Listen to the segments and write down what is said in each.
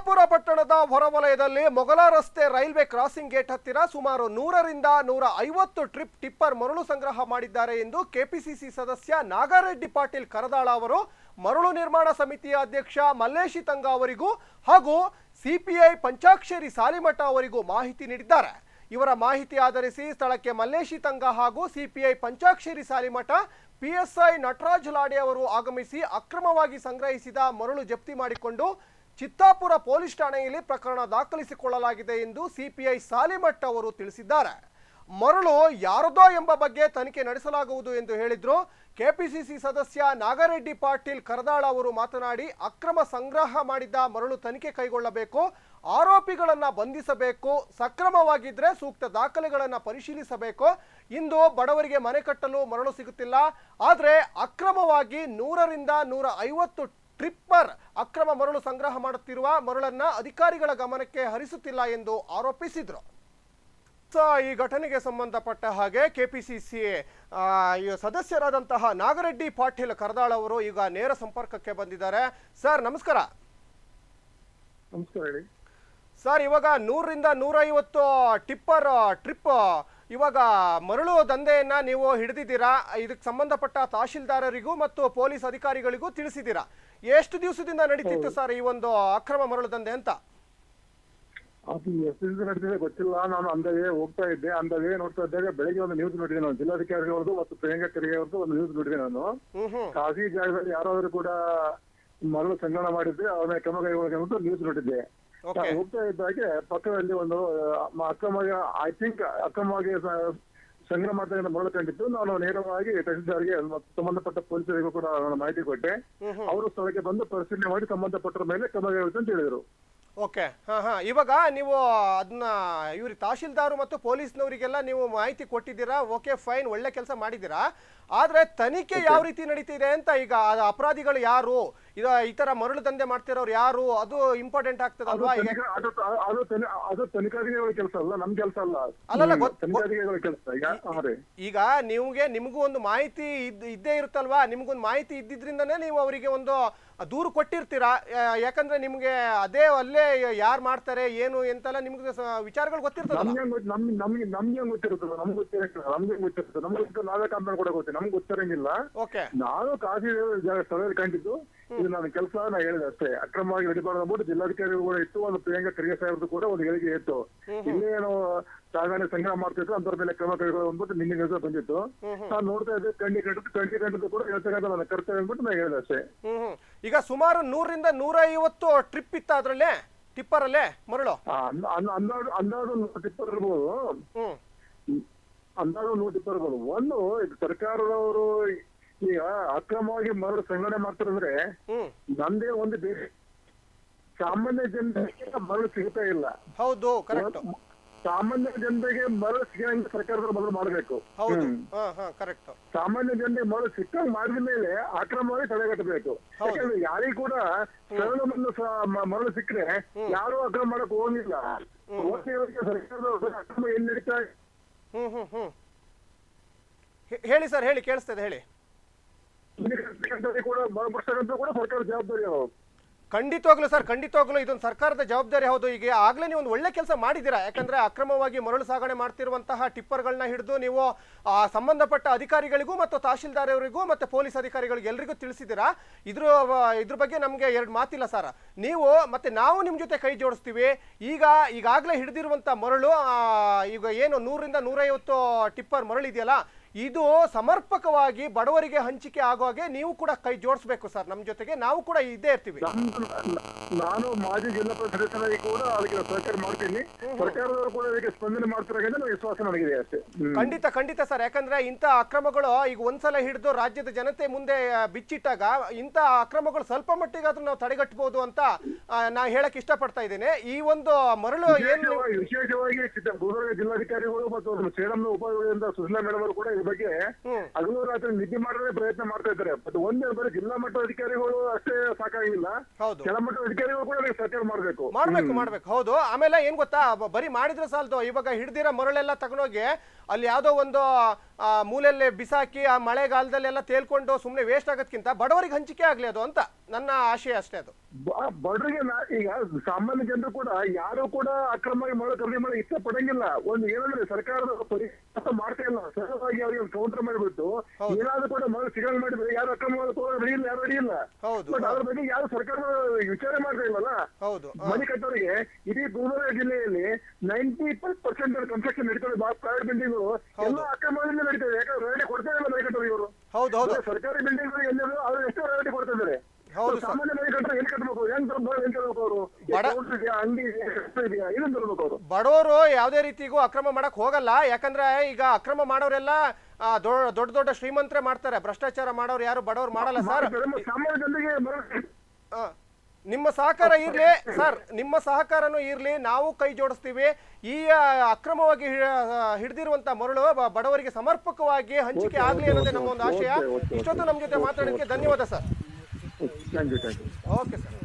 ಚಿತ್ತಾಪುರ ಪಟ್ಟಣದ ಹೊರವಲಯದಲ್ಲಿ ಮೊಗಲ ರಸ್ತೆ ರೈಲ್ವೆ ಕ್ರಾಸಿಂಗ್ ಗೇಟ್ ಹತ್ತಿರ ಸುಮಾರು ನೂರರಿಂದ ನೂರ ಐವತ್ತು ಟ್ರಿಪ್ ಟಿಪ್ಪರ್ ಮರಳು ಸಂಗ್ರಹ ಮಾಡಿದ್ದಾರೆ ಎಂದು ಕೆಪಿಸಿಸಿ ಸದಸ್ಯ ನಾಗಾರೆಡ್ಡಿ ಪಾಟೀಲ್ ಕರದಾಳ ಅವರು ಮರಳು ನಿರ್ಮಾಣ ಸಮಿತಿಯ ಅಧ್ಯಕ್ಷ ಮಲ್ಲೇಶಿ ತಂಗ ಅವರಿಗೂ ಹಾಗೂ ಸಿಪಿಐ ಪಂಚಾಕ್ಷರಿ ಸಾಲಿಮಠ ಅವರಿಗೂ ಮಾಹಿತಿ ನೀಡಿದ್ದಾರೆ ಇವರ ಮಾಹಿತಿ ಆಧರಿಸಿ ಸ್ಥಳಕ್ಕೆ ಮಲ್ಲೇಶಿ ತಂಗ ಹಾಗೂ ಸಿಪಿಐ ಪಂಚಾಕ್ಷರಿ ಸಾಲಿಮಠ ಪಿಎಸ್ಐ ನಟರಾಜ್ ಲಾಡೆ ಅವರು ಆಗಮಿಸಿ ಅಕ್ರಮವಾಗಿ ಸಂಗ್ರಹಿಸಿದ ಮರಳು ಜಪ್ತಿ ಮಾಡಿಕೊಂಡು ಚಿತ್ತಾಪುರ ಪೊಲೀಸ್ ಠಾಣೆಯಲ್ಲಿ ಪ್ರಕರಣ ದಾಖಲಿಸಿಕೊಳ್ಳಲಾಗಿದೆ ಎಂದು ಸಿಪಿಐ ಸಾಲಿಮಠ್ ಅವರು ತಿಳಿಸಿದ್ದಾರೆ ಮರಳು ಯಾರದೋ ಎಂಬ ಬಗ್ಗೆ ತನಿಖೆ ನಡೆಸಲಾಗುವುದು ಎಂದು ಹೇಳಿದ್ರು ಕೆಪಿಸಿಸಿ ಸದಸ್ಯ ನಾಗರೆಡ್ಡಿ ಪಾಟೀಲ್ ಕರದಾಳ ಅವರು ಮಾತನಾಡಿ ಅಕ್ರಮ ಸಂಗ್ರಹ ಮಾಡಿದ್ದ ಮರಳು ತನಿಖೆ ಕೈಗೊಳ್ಳಬೇಕು ಆರೋಪಿಗಳನ್ನ ಬಂಧಿಸಬೇಕು ಸಕ್ರಮವಾಗಿದ್ರೆ ಸೂಕ್ತ ದಾಖಲೆಗಳನ್ನ ಪರಿಶೀಲಿಸಬೇಕು ಇಂದು ಬಡವರಿಗೆ ಮನೆ ಕಟ್ಟಲು ಮರಳು ಸಿಗುತ್ತಿಲ್ಲ ಆದರೆ ಅಕ್ರಮವಾಗಿ ನೂರರಿಂದ ನೂರ ಐವತ್ತು ಟ್ರಿಪ್ಪರ್ ಅಕ್ರಮ ಮರಳು ಸಂಗ್ರಹ ಮಾಡುತ್ತಿರುವ ಮರಳನ್ನ ಅಧಿಕಾರಿಗಳ ಗಮನಕ್ಕೆ ಹರಿಸುತ್ತಿಲ್ಲ ಎಂದು ಆರೋಪಿಸಿದ್ರು ಸೊ ಈ ಘಟನೆಗೆ ಸಂಬಂಧಪಟ್ಟ ಹಾಗೆ ಕೆಪಿಸಿಸಿ ಸದಸ್ಯರಾದಂತಹ ನಾಗರೆಡ್ಡಿ ಪಾಟೀಲ್ ಕರದಾಳ್ ಅವರು ಈಗ ನೇರ ಸಂಪರ್ಕಕ್ಕೆ ಬಂದಿದ್ದಾರೆ ಸರ್ ನಮಸ್ಕಾರ ನಮಸ್ಕಾರ ಹೇಳಿ ಸರ್ ಇವಾಗ ನೂರರಿಂದ ನೂರೈವತ್ತು ಟಿಪ್ಪರ್ ಟ್ರಿಪ್ ಇವಾಗ ಮರಳು ದಂಧೆಯನ್ನ ನೀವು ಹಿಡಿದಿದ್ದೀರಾ ಇದಕ್ಕೆ ಸಂಬಂಧಪಟ್ಟ ತಹಶೀಲ್ದಾರರಿಗೂ ಮತ್ತು ಪೊಲೀಸ್ ಅಧಿಕಾರಿಗಳಿಗೂ ತಿಳಿಸಿದ್ದೀರಾ ಎಷ್ಟು ದಿವಸದಿಂದ ನಡೀತಿತ್ತು ಸರ್ ಈ ಒಂದು ಅಕ್ರಮ ಮರಳು ದಂಧೆ ಅಂತ ಅದು ಎಷ್ಟು ದಿವಸ ನಡೆದಿದೆ ಗೊತ್ತಿಲ್ಲ ನಾನು ಅಂದವೇ ಹೋಗ್ತಾ ಇದ್ದೆ ಅಂದವೇ ನೋಡ್ತಾ ಇದ್ದಾಗ ಬೆಳಗ್ಗೆ ಒಂದು ನ್ಯೂಸ್ ನೋಡಿದೆ ನಾನು ಜಿಲ್ಲಾಧಿಕಾರಿಗಳದ್ದು ಮತ್ತು ಪ್ರಿಯಾಂಕಾ ಖರ್ಗೆ ಅವ್ರದ್ದು ಒಂದು ನ್ಯೂಸ್ ನೋಡಿದೆ ನಾನು ಹ್ಮ್ ಹ್ಮ್ ಖಾಸಗಿ ಜಾಗದಲ್ಲಿ ಯಾರಾದ್ರೂ ಕೂಡ ಮರಳು ಸಂಗ್ರಹಣ ಮಾಡಿದ್ರೆ ಅವ್ರ ಮೇಲೆ ಕ್ರಮ ಕೈಗೊಳ್ಳಬೇಕು ನ್ಯೂಸ್ ನೋಡಿದ್ದೆ ಓಕೆ ನಾನು ಹೋಗ್ತಾ ಇದ್ದಾಗೆ ಪಕ್ಕದಲ್ಲಿ ಒಂದು ಆ, ಅಕ್ರಮವಾಗಿ ಐ ಥಿಂಕ್ ಅಕ್ರಮವಾಗಿ ಸ- ಸಂಗ್ರಹ ಮಾಡ್ತಾ ಇದ್ದ ಮರಳು ಕಂಡಿದ್ದು ನಾನು ನೇರವಾಗಿ ತಹಸೀಲ್ದಾರ್ಗೆ ಮತ್ತು ಸಂಬಂಧಪಟ್ಟ ಪೊಲೀಸರಿಗೂ ಕೂಡ ನಾನು ಮಾಹಿತಿ ಕೊಟ್ಟೆ ಹ್ಮ್ ಹ್ಮ್ ಅವರು ಸ್ಥಳಕ್ಕೆ ಬಂದು ಪರಿಶೀಲನೆ ಮಾಡಿ ಸಂಬಂಧಪಟ್ಟರ ಮೇಲೆ ಕ್ರಮ ಕೈಗೊಳ್ಳುತ್ತೆ ಅಂತ ಹೇಳಿದರು ಓಕೆ ಹಾ ಹಾ ಇವಾಗ ನೀವು ಅದನ್ನ ಇವ್ರಿಗೆ ತಹಶೀಲ್ದಾರು ಮತ್ತು ಪೊಲೀಸ್ನವರಿಗೆಲ್ಲ ನೀವು ಮಾಹಿತಿ ಕೊಟ್ಟಿದ್ದೀರಾ ಓಕೆ ಫೈನ್ ಒಳ್ಳೆ ಕೆಲಸ ಮಾಡಿದ್ದೀರಾ ಆದ್ರೆ ತನಿಖೆ ಯಾವ ರೀತಿ ನಡೀತಿದೆ ಅಂತ ಈಗ ಆ ಅಪರಾಧಿಗಳು ಯಾರು ಇದು ಈ ತರ ಮರಳು ದಂಧೆ ಮಾಡ್ತಿರೋರು ಯಾರು ಅದು ಇಂಪಾರ್ಟೆಂಟ್ ಅದು ಆಗ್ತದಲ್ವಾ ಈಗ ತನಿಖಾ- ಅದು ಅದು ತನಿ- ಅದು ತನಿಖಾಧಿಕಾರಿಗಳ ಕೆಲಸ ಅಲ್ಲ ನಮ್ ಕೆಲಸ ಅಲ್ಲ ಅಲ್ಲಲ್ಲ, ಹ್ಮ್, ಗೊತ್- ತನಿಖಾಧಿಕಾರಿಗಳ ಕೆಲಸ ಈಗ ಹಾ ರೀ ಈಗ ನಿಮ್ಗೆ ನಿಮಗೂ ಒಂದು ಮಾಹಿತಿ ಇದ್ ಇದ್ದೇ ಇರುತ್ತಲ್ವಾ ನಿಮ್ಗೊಂದು ಮಾಹಿತಿ ಇದ್ದಿದ್ರಿಂದನೇ ನೀವು ಅವರಿಗೆ ಒಂದು ದೂರು ಕೊಟ್ಟಿರ್ತೀರಾ ಯಾ- ಯಾಕಂದ್ರೆ ನಿಮ್ಗೆ ಅದೇ ಅಲ್ಲೇ ಯಾರು ಮಾಡ್ತಾರೆ ಏನು ಎಂತೆಲ್ಲ ನಿಮ್ಗೆ ಸ- ವಿಚಾರಗಳು ಗೊತ್ತಿರ್ತದಲ್ಲ ನಮ್ಗೆ ಹೆಂಗ್ ಗೊತ್- ನಮ್ ನಮ್ಗೆ ನಮ್ಗೆ ಹೆಂಗ್ ಗೊತ್ತಿರ್ತದೆ ನಮ್ಗೆ ಗೊತ್ತಿರಂಗಿಲ್ಲ ನಮ್ಗೆ ಹೆಂಗ್ ಗೊತ್ತಿರ್ತದೆ ನಮ್ಗೆ ಗೊತ್ತಿರೋ ನಾವೇ ಕಂಪ್ಲೇಂಟ್ ಕೂಡ ಗೊತ್ತಿಲ್ಲ ನಮ್ಗೆ ಗೊತ್ತಿರಂಗಿಲ್ಲ ಓಕೆ ನಾನು ಖಾಸಗಿ ಜಾಗ ಸ್ಥಳದಲ್ಲಿ ಕಂಡಿದ್ದು ಇದು ನನ್ನ ಕೆಲಸ ನಾ ಹೇಳಿದೆ ಅಷ್ಟೇ ಅಕ್ರಮವಾಗಿ ನಡಿಬಾರ್ದು ಅಂದ್ಬಿಟ್ಟು ಜಿಲ್ಲಾಧಿಕಾರಿ ಕೂಡ ಇತ್ತು ಒಂದು ಪ್ರಿಯಾಂಕಾ ಖರ್ಗೆ ಸಾಹೇಬ್ದು ಕೂಡ ಒಂದು ಹೇಳಿಕೆ ಇತ್ತು ಇಲ್ಲೇ ಏನೋ ಸಾಗಣೆ ಸಂಗ್ರಹ ಮಾಡ್ತಿದ್ರು ಅಂತರ ಮೇಲೆ ಕ್ರಮ ಕೈಗೊಳ್ಳೋದು ಅಂದ್ಬಿಟ್ಟು ನಿನ್ನೆ ಕೆಲಸ ಬಂದಿತ್ತು ಹ್ಮ್ ಹ್ಮ್ ನಾನು ನೋಡ್ತಾ ಇದ್ದೆ ಕಣ್ಣಿ ಕಂಡಿದ್ದು ಕಣ್ಣಿ ಕಂಡಿದ್ದು ಕೂಡ ಹೇಳ್ತಕ್ಕಂಥ ನನ್ನ ಕರ್ತವ್ಯ ಅಂದ್ಬಿಟ್ಟು ನಾ ಹೇಳಿದೆ ಅಷ್ಟೇ ಹ್ಮ್ ಹ್ಮ್ ಈಗ ಸುಮಾರು ನೂರರಿಂದ ನೂರೈವತ್ತು ಟ್ರಿಪ್ ಇತ್ತ ಅದ್ರಲ್ಲೇ ಟಿಪ್ಪರಲ್ಲೇ ಮರಳು ಆ, ಅಂದ- ಅಂದ- ಅಂದಾಜು ಅಂದಾಜು ನೂರು ಟಿಪ್ಪರ್ ಇರ್ಬೋದು ಹ್ಮ್ ಅಂದಾಜು ನೂರು ಟಿಪ್ಪರ್ ಇರ್ಬೋದು ಒಂದು ಇದು ಸರ್ಕಾರದವರು ಈಗ ಅಕ್ರಮವಾಗಿ ಮರಳು ಸಂಗ್ರಹಣೆ ಮಾಡ್ತಾರಂದ್ರೆ ಹ್ಮ್ ನಂದೇ ಒಂದು ಬೇರೆ ಸಾಮಾನ್ಯ ಜನರಿಗೆ ಮರಳು ಸಿಗ್ತಾ ಇಲ್ಲ ಹೌದು ಕರೆಕ್ಟ್ ಸಾಮಾನ್ಯ ಜನರಿಗೆ ಮರಳು ಸಿಗಂಗೆ ಸರ್ಕಾರದವರು ಮೊದಲು ಮಾಡಬೇಕು ಹೌದು ಹಾ ಹಾ ಕರೆಕ್ಟ್ ಸಾಮಾನ್ಯ ಜನರಿಗೆ ಮರಳು ಸಿಕ್ಕಂಗ್ ಮಾಡಿದ ಮೇಲೆ ಅಕ್ರಮವಾಗಿ ತಡೆಗಟ್ಟಬೇಕು ಹೌದು. ಯಾಕಂದ್ರೆ ಯಾರಿಗೂ ಕೂಡ ಸರಳ ಒಂದು ಸ- ಮ- ಮರಳು ಸಿಕ್ಕರೆ ಯಾರು ಅಕ್ರಮ ಮಾಡಕ್ ಹೋಗಿಲ್ಲ ಹೋಗ್ತಿರೋರಿಗೆ ಸರ್ಕಾರದವರು ಅಕ್ರಮ ಎಲ್ಲಿ ನಡೀತಾ ಇದೆ? ಹ್ಮ್ ಹ್ಮ್ ಹ್ಮ್ ಹೇ- ಹೇಳಿ ಸರ್ ಹೇಳಿ ಕೇಳಿಸ್ತದೆ ಹೇಳಿ ಇಲ್ಲಿ ಕರ್ತವ್ಯ ಕೂಡ ಮರುಪಡಿಸ್ತಕ್ಕಂಥ ಕೂಡ ಸರ್ಕಾರ ಜವಾಬ್ದಾರಿ ಅವರು ಖಂಡಿತವಾಗ್ಲೂ ಸರ್ ಖಂಡಿತವಾಗ್ಲೂ ಇದೊಂದು ಸರ್ಕಾರದ ಜವಾಬ್ದಾರಿ ಹೌದು ಈಗ ಆಗ್ಲೇ ನೀವು ಒಂದು ಒಳ್ಳೆ ಕೆಲಸ ಮಾಡಿದ್ದೀರಾ ಯಾಕಂದ್ರೆ ಅಕ್ರಮವಾಗಿ ಮರಳು ಸಾಗಣೆ ಮಾಡ್ತಿರುವಂತಹ ಟಿಪ್ಪರ್ಗಳನ್ನ ಹಿಡಿದು ನೀವು ಆ, ಸಂಬಂಧಪಟ್ಟ ಅಧಿಕಾರಿಗಳಿಗೂ ಮತ್ತು ತಹಶೀಲ್ದಾರ್ ಅವರಿಗೂ ಮತ್ತು ಪೊಲೀಸ್ ಅಧಿಕಾರಿಗಳಿಗೂ ಎಲ್ರಿಗೂ ತಿಳಿಸಿದ್ದೀರಾ ಇದ್ರ ಇದ್ರ ಬಗ್ಗೆ ನಮಗೆ ಎರಡು ಮಾತಿಲ್ಲ ಸರ್ ನೀವು ಮತ್ತೆ ನಾವು ನಿಮ್ಮ ಜೊತೆ ಕೈ ಜೋಡಿಸ್ತೀವಿ ಈಗ ಈಗಾಗಲೇ ಹಿಡಿದಿರುವಂಥ ಮರಳು ಆ, ಈಗ ಏನು ನೂರಿಂದ ನೂರೈವತ್ತು ಟಿಪ್ಪರ್ ಮರಳು ಇದೆಯಲ್ಲ ಇದು ಸಮರ್ಪಕವಾಗಿ ಬಡವರಿಗೆ ಹಂಚಿಕೆ ಆಗೋ ಹಾಗೆ ನೀವು ಕೂಡ ಕೈ ಜೋಡಿಸ್ಬೇಕು ಸರ್ ನಮ್ಮ ಜೊತೆಗೆ ನಾವು ಕೂಡ ಇದ್ದೇ ಇರ್ತೀವಿ ನಮ್ದು- ನಾನು ಮಾಜಿ ಜಿಲ್ಲಾ ಪರಿಷತ್ ಸದಸ್ಯನಾಗಿ ಕೂಡ ಅದಕ್ಕೆ ಸಹಕಾರ ಮಾಡ್ತೀನಿ ಸರ್ಕಾರದವರು ಕೂಡ ಇದಕ್ಕೆ ಸ್ಪಂದನೆ ಮಾಡ್ತಾರೆ ಅಂತ ವಿಶ್ವಾಸ ನನಗಿದೆ ಅಷ್ಟೇ ಹ್ಮ್. ಖಂಡಿತ ಖಂಡಿತ ಸರ್ ಯಾಕಂದ್ರೆ ಇಂಥ ಅಕ್ರಮಗಳು ಈಗ ಒಂದ್ಸಲ ಹಿಡಿದು ರಾಜ್ಯದ ಜನತೆ ಮುಂದೆ ಆ, ಬಿಚ್ಚಿಟ್ಟಾಗ ಇಂಥ ಅಕ್ರಮಗಳು ಸ್ವಲ್ಪ ಮಟ್ಟಿಗಾದ್ರೂ ನಾವು ತಡೆಗಟ್ಟಬಹುದು ಅಂತ ಆ, ನಾ ಹೇಳಕ್ ಇಷ್ಟಪಡ್ತಾ ಇದ್ದೇನೆ ಈ ಒಂದು ಮರಳು ಏನು ವಿಶೇಷವಾಗಿ ವಿಶೇಷವಾಗಿ ಚಿತ್ತ- ಗುಲ್ಬರ್ಗ ಜಿಲ್ಲಾಧಿಕಾರಿಗಳು ಮತ್ತು ಸೇಡಂನ ಉಪವಿಭಾಗದಿಂದ ಸುಶೀಲಾ ಮೇಡಮ್ ಅವರು ಕೂಡ ಇದ್ರ ಬಗ್ಗೆ ಹ್ಮ್ ಹಗಲು ರಾತ್ರಿ ನಿದ್ದೆ ಮಾಡದೇ ಪ್ರಯತ್ನ ಮಾಡ್ತಾ ಇದ್ದಾರೆ ಬಟ್ ಒಂದೇ ಬರೀ ಜಿಲ್ಲಾ ಮಟ್ಟದ ಅಧಿಕಾರಿಗಳು ಅಷ್ಟೇ ಸಾಕಾಗಿಲ್ಲ ಹೌದು ಕೆಳಮಟ್ಟದ ಅಧಿಕಾರಿಗಳು ಕೂಡ ಅದಕ್ಕೆ ಸಹಕಾರ ಮಾಡಬೇಕು ಮಾಡ್ಬೇಕು ಮಾಡ್ಬೇಕು ಹೌದು ಆಮೇಲೆ ಏನ್ ಗೊತ್ತಾ ಬ- ಬರೀ ಮಾಡಿದ್ರೆ ಸಾಲದು ಇವಾಗ ಹಿಡ್ದಿರೋ ಮರಳೆಲ್ಲ ತಗೊಂಡೋಗಿ ಅಲ್ಲಿ ಯಾವುದೋ ಒಂದು ಆ, ಮೂಲೆಯಲ್ಲಿ ಬಿಸಾಕಿ ಆ ಮಳೆಗಾಲದಲ್ಲೆಲ್ಲ ತೇಲ್ಕೊಂಡು ಸುಮ್ಮನೆ ವೇಸ್ಟ್ ಆಗೋದ್ಕಿಂತ ಬಡವರಿಗೆ ಹಂಚಿಕೆ ಆಗ್ಲಿ ಅದು ಅಂತ ನನ್ನ ಆಶಯ ಅಷ್ಟೇ ಅದು ಬ- ಬಡವರಿಗೆ ನಾ- ಈಗ ಸಾಮಾನ್ಯ ಜನರು ಕೂಡ ಯಾರು ಕೂಡ ಅಕ್ರಮವಾಗಿ ಮಾಡೋ ಖರೀದಿ ಮಾಡೋ ಇಷ್ಟ ಪಡಂಗಿಲ್ಲ ಒಂದು ಏನಂದ್ರೆ ಸರ್ಕಾರದ ಪರಿಹಾರ ಮಾಡ್ತಾ ಇಲ್ಲ ಸರಳವಾಗಿ ಅವರಿಗೆ ಕೌಂಟರ್ ಮಾಡಿಬಿಟ್ಟು ಹೌದು. ಏನಾದ್ರೂ ಕೂಡ ಮಳೆ ಸಿಗಂಗ್ ಮಾಡಿದ್ರೆ ಯಾರು ಅಕ್ರಮವಾಗಿ ತಗೊಳ್ಳೋದು ರೆಡಿ ಇಲ್ಲ ಯಾರು ರೆಡಿ ಇಲ್ಲ ಹೌದು ಬಟ್ ಅದ್ರ ಬಗ್ಗೆ ಯಾರು ಸರ್ಕಾರ ವಿಚಾರ ಮಾಡ್ತಾ ಇಲ್ಲಲ್ಲ ಹೌದು ಆ, ಮನೆ ಕಟ್ಟೋರಿಗೆ ಇಡೀ ಗುಲ್ಬರ್ಗ ಜಿಲ್ಲೆಯಲ್ಲಿ ನೈಂಟಿ ಪರ್ಸೆಂಟ್ ಕನ್ಸ್ಟ್ರಕ್ಷನ್ ನಡೀತದೆ ಪ್ರೈವೇಟ್ ಬಿಲ್ಡಿಂಗ್ ಎಲ್ಲ ಅಕ್ರಮದಿಂದ ನಡೀತದೆ ಯಾಕಂದ್ರೆ ರೇಟ್ ಕೊಡ್ತಾ ಇಲ್ಲ ಮನೆ ಕಟ್ಟೋರು ಇವರು ಹೌದು ಹೌದು ಸರ್ಕಾರಿ ಬಿಲ್ಡಿಂಗ್ ಎಲ್ಲರೂ ಅವ್ರು ಎಷ್ಟೋ ರೇಟ್ ಕೊಡ್ತಾ ಇದ್ದಾರೆ ಹೌದು ಸರ್ ಸಾಮಾನ್ಯ ಮನೆ ಕಟ್ಟರೆ ಎಲ್ಲಿ ಕಟ್ಟಬೇಕು ಹೆಂಗ್ ತರ್ಬೋದು ಹೆಂಗ್ ತರಬೇಕು ಅವರು ಬಡ- ಇದೆಯಾ ಅಂಗಡಿ ಇದೆಯಾ ರಸ್ತೆ ಇದೆಯಾ ಇದನ್ನ ತರಬೇಕು ಅವರು ಬಡವರು ಯಾವುದೇ ರೀತಿಗೂ ಅಕ್ರಮ ಮಾಡಕ್ ಹೋಗಲ್ಲ ಯಾಕಂದ್ರೆ ಈಗ ಅಕ್ರಮ ಮಾಡೋರೆಲ್ಲ ಆ, ದೊ- ದೊಡ್ಡ ದೊಡ್ಡ ಶ್ರೀಮಂತರೇ ಮಾಡ್ತಾರೆ ಭ್ರಷ್ಟಾಚಾರ ಮಾಡೋರು ಯಾರು ಬಡವರು ಮಾಡಲ್ಲ ಸರ್ ಸಾಮಾನ್ಯ ಜನರಿಗೆ ಮರ- ಆ, ನಿಮ್ಮ ಸಹಕಾರ ಇರ್ಲಿ ಸರ್ ನಿಮ್ಮ ಸಹಕಾರನೂ ಇರ್ಲಿ ನಾವು ಕೈ ಜೋಡಿಸ್ತೀವಿ ಈ ಆ, ಅಕ್ರಮವಾಗಿ ಹಿಡಿದಿರುವಂತ ಮರಳು ಬ- ಬಡವರಿಗೆ ಸಮರ್ಪಕವಾಗಿ ಹಂಚಿಕೆ ಆಗ್ಲಿ ಅನ್ನೋದೇ ನಮ್ಮ ಒಂದು ಆಶಯ ಓಕೆ, ಓಕೆ, ಇಷ್ಟೊತ್ತು ನಮ್ಮ ಜೊತೆ ಮಾತಾಡೋದಕ್ಕೆ ಧನ್ಯವಾದ sir thank you thank you okay sir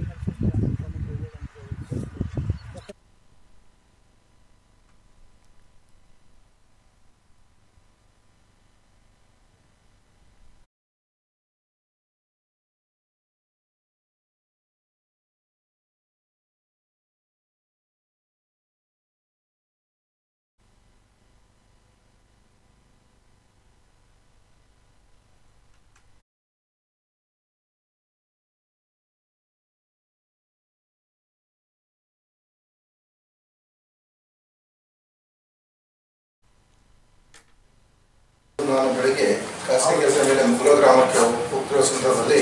ನಾನು ಬೆಳಿಗ್ಗೆ ಖಾಸಗಿ ಕೆಲಸ ಮೇಲೆ ಮುಗುಲ ಗ್ರಾಮಕ್ಕೆ ಹೋಗ್ತಿರೋ ಸಂದರ್ಭದಲ್ಲಿ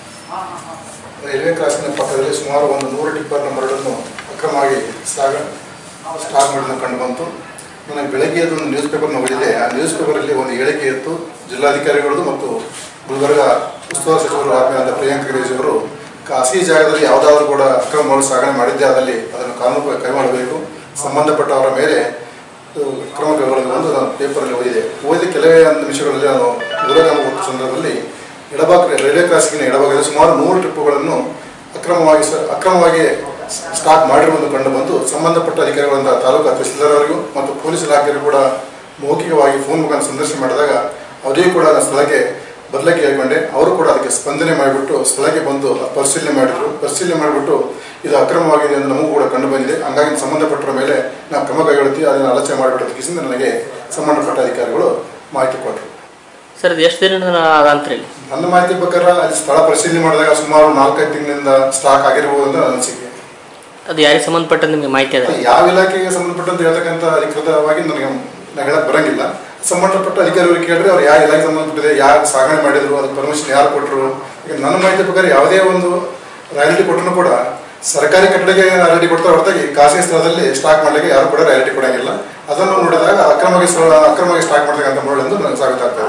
ರೈಲ್ವೆ ಕ್ರಾಸಿನ ಪಕ್ಕದಲ್ಲಿ ಸುಮಾರು ಒಂದು ನೂರು ಟಿಪ್ಪರ್ನ ಮರಳನ್ನು ಅಕ್ರಮವಾಗಿ ಸಾಗ ಸ್ಟಾಕ್ ಮಾಡೋದನ್ನು ಕಂಡು ಬಂತು ನನಗೆ ಬೆಳಗ್ಗೆ ಅದೊಂದು ನ್ಯೂಸ್ ಪೇಪರ್ನ ಓದಿದೆ ಆ ನ್ಯೂಸ್ ಪೇಪರಲ್ಲಿ ಒಂದು ಹೇಳಿಕೆ ಇತ್ತು ಜಿಲ್ಲಾಧಿಕಾರಿಗಳದ್ದು ಮತ್ತು ಗುಲ್ಬರ್ಗ ಉಸ್ತುವಾರಿ ಸಚಿವರು ಆದ ಪ್ರಿಯಾಂಕ ಖರ್ಗೆ ಅವರು ಖಾಸಗಿ ಜಾಗದಲ್ಲಿ ಯಾವುದಾದ್ರೂ ಕೂಡ ಅಕ್ರಮ ಮರಳು ಸಾಗಣೆ ಮಾಡಿದ್ದೇ ಆದಲ್ಲಿ ಅದನ್ನು ಕಾನೂನು ಕೈ ಮಾಡಬೇಕು ಸಂಬಂಧಪಟ್ಟವರ ಮೇಲೆ ಇದು ಕ್ರಮ ಕೈಗೊಳ್ಳಬೇಕು ಅಂತ ನಾನು ಪೇಪರಲ್ಲಿ ಓದಿದೆ ಓದಿದ ಕೆಲವೇ ನಿಮಿಷಗಳಲ್ಲಿ ನಾನು ಗುರುಗ್ರಾಮ ಹೋದ ಸಂದರ್ಭದಲ್ಲಿ ಎಡಭಾಗ ರೈಲ್ವೆ ಕ್ರಾಸಿಂಗಿನ ಎಡಭಾಗದಲ್ಲಿ ಸುಮಾರು ನೂರು ಟ್ರಿಪ್ಪುಗಳನ್ನು ಅಕ್ರಮವಾಗಿ ಸ- ಅಕ್ರಮವಾಗಿ ಸ್ಟಾಕ್ ಮಾಡಿರುವುದು ಕಂಡು ಬಂದು ಸಂಬಂಧಪಟ್ಟ ಅಧಿಕಾರಿಗಳಾದ ತಾಲೂಕು ತಹಸೀಲ್ದಾರ್ ಅವರಿಗೂ ಮತ್ತು ಪೊಲೀಸ್ ಇಲಾಖೆಯವರು ಕೂಡ ಮೌಖಿಕವಾಗಿ ಫೋನ್ ಮುಖಾಂತರ ಸಂದರ್ಶನ ಮಾಡಿದಾಗ ಅವರಿಗೂ ಕೂಡ ನಾನು ಸ್ಥಳಕ್ಕೆ ಬದಲಾಗಿ ಹೇಳ್ಕೊಂಡೆ ಅವರು ಕೂಡ ಅದಕ್ಕೆ ಸ್ಪಂದನೆ ಮಾಡಿಬಿಟ್ಟು ಸ್ಥಳಕ್ಕೆ ಬಂದು ಪರಿಶೀಲನೆ ಮಾಡಿದ್ರು ಪರಿಶೀಲನೆ ಮಾಡಿಬಿಟ್ಟು ಇದು ಅಕ್ರಮವಾಗಿದೆ ಎಂದು ನಮಗೂ ಕೂಡ ಕಂಡು ಬಂದಿದೆ ಹಂಗಾಗಿ ಸಂಬಂಧಪಟ್ಟರ ಮೇಲೆ ನಾವು ಕ್ರಮ ಕೈಗೊಳ್ತೀವಿ ಅದನ್ನು ಆಲೋಚನೆ ಮಾಡಿಬಿಡೋದಕ್ಕಿಂತ ನನಗೆ ಸಂಬಂಧಪಟ್ಟ ಅಧಿಕಾರಿಗಳು ಮಾಹಿತಿ ಕೊಟ್ಟರು ಸರ್ ಇದು ಎಷ್ಟು ದಿನದ ಅಂತ್ರಿ ಇಲ್ಲಿ ನನ್ನ ಮಾಹಿತಿ ಪ್ರಕಾರ ಅಲ್ಲಿ ಸ್ಥಳ ಪರಿಶೀಲನೆ ಮಾಡಿದಾಗ ಸುಮಾರು ನಾಲ್ಕೈದು ತಿಂಗಳಿಂದ ಸ್ಟಾಕ್ ಆಗಿರ್ಬೋದು ಅಂತ ನನ್ನ ಅನಿಸಿಕೆ ಅದು ಯಾರಿಗೆ ಸಂಬಂಧಪಟ್ಟಂತೆ ನಿಮಗೆ ಮಾಹಿತಿ ಅದ ಯಾವ ಇಲಾಖೆಗೆ ಸಂಬಂಧಪಟ್ಟಂತೆ ಹೇಳ್ತಕ್ಕಂಥ ಅಧಿಕೃತವಾಗಿ ನನಗೆ ನಾನು ಹೇಳಕ್ ಬರಂಗಿಲ್ಲ ಸಂಬಂಧಪಟ್ಟ ಅಧಿಕಾರಿಗಳು ಕೇಳಿದ್ರೆ ಅವ್ರು ಯಾವ ಇಲಾಖೆ ಸಂಬಂಧಪಟ್ಟಿದೆ ಯಾರು ಸಾಗಣೆ ಮಾಡಿದ್ರು ಅದಕ್ಕೆ ಪರ್ಮಿಷನ್ ಯಾರು ಕೊಟ್ಟರು ಈಗ ನನ್ನ ಮಾಹಿತಿ ಪ್ರಕಾರ ಯಾವುದೇ ಒಂದು ರಾಯಲ್ಟಿ ಕೊಟ್ಟರು ಕೂಡ ಸರ್ಕಾರಿ ಕಟ್ಟಡಕ್ಕೆ ರಾಯಲ್ಟಿ ಕೊಡ್ತಾರೆ ಹೊರತಾಗಿ ಖಾಸಗಿ ಸ್ಥಳದಲ್ಲಿ ಸ್ಟಾಕ್ ಮಾಡಲಿಕ್ಕೆ ಯಾರು ಕೂಡ ರಾಯಲ್ಟಿ ಕೊಡಂಗಿಲ್ಲ ಅದನ್ನು ನೋಡಿದಾಗ ಅಕ್ರಮವಾಗಿ ಸ್ಥಳ- ಅಕ್ರಮವಾಗಿ ಸ್ಟಾಕ್ ಮಾಡ್ತಕ್ಕಂಥ ಮರಳು ಎಂದು ನನಗೆ ಸಾಬೀತಾಗ್ತದೆ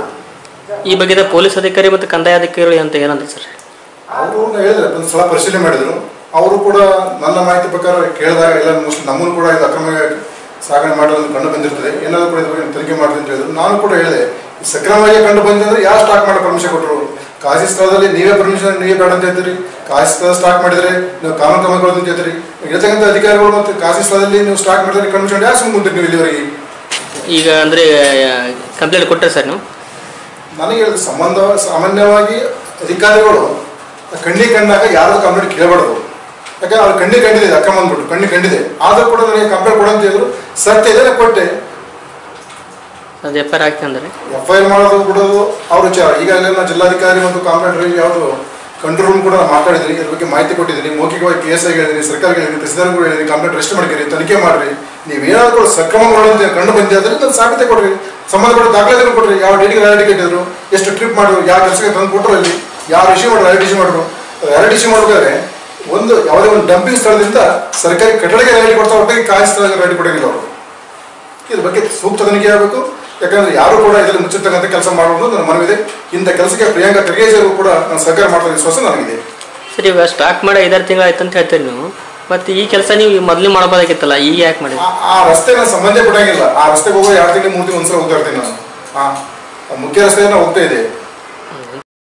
ಈ ಬಗ್ಗೆ ಪೊಲೀಸ್ ಅಧಿಕಾರಿ ಮತ್ತು ಕಂದಾಯ ಅಧಿಕಾರಿಗಳು ಅಂತ ಏನಂತ ಸರ್ ಅವರು ಹೇಳಿದ್ರೆ ಒಂದು ಸ್ಥಳ ಪರಿಶೀಲನೆ ಮಾಡಿದ್ರು ಅವರು ಕೂಡ ನನ್ನ ಮಾಹಿತಿ ಪ್ರಕಾರ ಕೇಳಿದಾಗ ಎಲ್ಲ ಮೋಸ್ಟ್ಲಿ ನಮ್ಮನ್ನು ಕೂಡ ಇದು ಅಕ್ರಮ ಸಾಗಣೆ ಮಾಡೋದು ಕಂಡು ಬಂದಿರ್ತದೆ ಏನಾದರೂ ಕೂಡ ಇದ್ರ ಬಗ್ಗೆ ತನಿಖೆ ಮಾಡಿದೆ ಅಂತ ಹೇಳಿದ್ರು ನಾನು ಕೂಡ ಹೇಳಿದೆ ಈ ಸಕ್ರಮವಾಗಿ ಕಂಡು ಬಂದಿದೆ ಅಂದ್ರೆ ಯಾರು ಸ್ಟಾಕ್ ಮಾಡೋ ಪರ್ಮಿಷನ್ ಕೊಟ್ಟರು ಖಾಸಗಿ ಸ್ಥಳದಲ್ಲಿ ನೀವೇ ಪರ್ಮಿಷನ್ ನೀವೇ ಬೇಡ ಅಂತ ಹೇಳ್ತೀರಿ ಖಾಸಗಿ ಸ್ಥಳ ಸ್ಟಾಕ್ ಮಾಡಿದ್ರೆ ನೀವು ಕಾನೂನು ಕ್ರಮ ಕೈಗೊಳ್ಳೋದು ಅಂತ ಹೇಳ್ತೀರಿ ಇರ್ತಕ್ಕಂಥ ಅಧಿಕಾರಿಗಳು ಮತ್ತು ಖಾಸಗಿ ಸ್ಥಳದಲ್ಲಿ ನೀವು ಸ್ಟಾಕ್ ಮಾಡಿದ್ರೆ ಪರ್ಮಿಷನ್ ಯಾರು ಸುಮ್ಮನೆ ಕುಂತೀರಿ ನೀವು ಇಲ್ಲಿವರೆಗೆ ಈಗ ಅಂದರೆ ಕಂಪ್ಲೇಂಟ್ ಕೊಟ್ಟರೆ ಸರ್ ನೀವು ನನಗೆ ಹೇಳಿದ ಸಂಬಂಧ ಸಾಮಾನ್ಯವಾಗಿ ಅಧಿಕಾರಿಗಳು ಕಣ್ಣಿ ಕಂಡಾಗ ಯಾರು ಕಂಪ್ಲೇಂಟ್ ಕೇಳಬಾರ್ದು ಯಾಕಂದ್ರೆ ಅವ್ರು ಕಣ್ಣಿ ಕಂಡಿದೆ ಇದು ಅಕ್ರಮ ಅಂದ್ಬಿಟ್ಟು ಕಣ್ಣಿ ಕಂಡಿದೆ ಆದರೂ ಕೂಡ ನನಗೆ ಕಂಪ್ಲೇಂಟ್ ಕೊಡು ಅಂತ ಹೇಳಿದ್ರು ಸತ್ಯ ಇದೆ ನಾನು ಕೊಟ್ಟೆ ಅದು ಎಫ್ ಐ ಆರ್ ಆಗ್ತದೆ ಅಂದರೆ ಎಫ್ ಐ ಆರ್ ಮಾಡೋದು ಬಿಡೋದು ಅವ್ರ ವಿಚಾರ ಈಗಾಗಲೇ ನಾನು ಜಿಲ್ಲಾಧಿಕಾರಿ ಮತ್ತು ಕಾಂಪ್ಲೇಂಟ್ ಯಾವುದು ಕಂಟ್ರೋಲ್ ರೂಮ್ ಕೂಡ ಮಾತಾಡಿದ್ದೀನಿ ಇದ್ರ ಬಗ್ಗೆ ಮಾಹಿತಿ ಕೊಟ್ಟಿದ್ದೀನಿ ಮೌಖಿಕವಾಗಿ ಕೇಸ್ ಆಗಿ ಹೇಳಿದ್ದೀನಿ ಸರ್ಕಾರಕ್ಕೆ ಹೇಳಿದ್ದೀನಿ ತಹಸೀಲ್ದಾರ್ಗೂ ಹೇಳಿದ್ದೀನಿ ಕಂಪ್ಲೇಂಟ್ ರೆಸ್ಟ್ ಮಾಡ್ತೀರಿ ತನಿಖೆ ಮಾಡ್ರಿ ನೀವೇನಾದರೂ ಸಕ್ರಮ ಮಾಡೋದು ಕಂಡು ಬಂದಿದೆ ಅಂದ್ರೆ ಅದನ್ನು ಸಾಬೀತೆ ಕೊಡ್ರಿ ಸಂಬಂಧಪಟ್ಟ ದಾಖಲಾತಿಗಳು ಕೊಡ್ರಿ ಯಾವ ಡೇಟಿಗೆ ರ್ಯಾಲಿಟಿ ಕಟ್ಟಿದ್ರು ಎಷ್ಟು ಟ್ರಿಪ್ ಮಾಡಿದ್ರು ಯಾವ ಕೆಲಸಕ್ಕೆ ತಂದು ಕೊಟ್ಟರು ಅಲ್ಲಿ ಯಾವ ಇಶ್ಯೂ ಮಾಡಿದ್ರು ರ್ಯಾಲಿಟಿ ಇಶ್ಯೂ ಮಾಡಿದ್ರು ರ್ಯಾಲಿಟಿ ಇಶ್ಯೂ ಮಾಡ್ಬೇಕಾದ್ರೆ ಒಂದು ಯಾವುದೇ ಒಂದು ಡಂಪಿಂಗ್ ಸ್ಥಳದಿಂದ ಸರ್ಕಾರಿ ಕಟ್ಟಡಕ್ಕೆ ರ್ಯಾಲಿಟಿ ಕೊಡ್ತಾ ಹೊರತಾಗಿ ಕಾಯಿ ಸ್ಥಳಕ್ಕೆ ರ್ಯಾಲಿಟಿ ಕೊಡೋಂಗಿಲ್ಲ ಅವರು ಇದ್ರ ಬಗ್ಗೆ ಸೂಕ್ತ ತನಿಖೆ ಆಗಬೇಕು ಯಾಕಂದ್ರೆ ಯಾರು ಕೂಡ ಇದರಲ್ಲಿ ಮುಚ್ಚಿರ್ತಕ್ಕಂಥ ಕೆಲಸ ಮಾಡುವುದು ನನ್ನ ಮನವಿದೆ ಇಂಥ ಕೆಲಸಕ್ಕೆ ಪ್ರಿಯಾಂಕಾ ಖರ್ಗೆ ಅವರು ಕೂಡ ನಾನು ಸಹಕಾರ ಮಾಡ್ತಾ ವಿಶ್ವಾಸ ನನಗಿದೆ ಸರ್ ಇವಾಗ ಸ್ಟಾಕ್ ಮಾಡಿ ಐದಾರು ತಿಂಗಳು ಆಯ್ತು ಅಂತ ಹೇಳ್ತೀರಿ ನೀವು ಮತ್ತು ಈ ಕೆಲಸ ನೀವು ಮೊದಲು ಮಾಡ್ಬೋದಾಗಿತ್ತಲ್ಲ ಈಗ ಯಾಕೆ ಮಾಡಿದ್ರಿ ಆ- ಆ ರಸ್ತೆ ನಾನು ಸಂಬಂಧ ಪಟ್ಟಂಗಿಲ್ಲ ಆ ರಸ್ತೆಗೆ ಹೋಗೋ ಎರಡು ತಿಂಗಳು ಮೂರು ತಿಂಗಳು ಒಂದ್ಸಲ ಹೋಗ್ತಾ ಇರ್ತೀನಿ ನಾನು ಆ ಮುಖ್ಯ ರಸ್ತೆಯನ್ನು ಹೋಗ್ತಾ ಇದೆ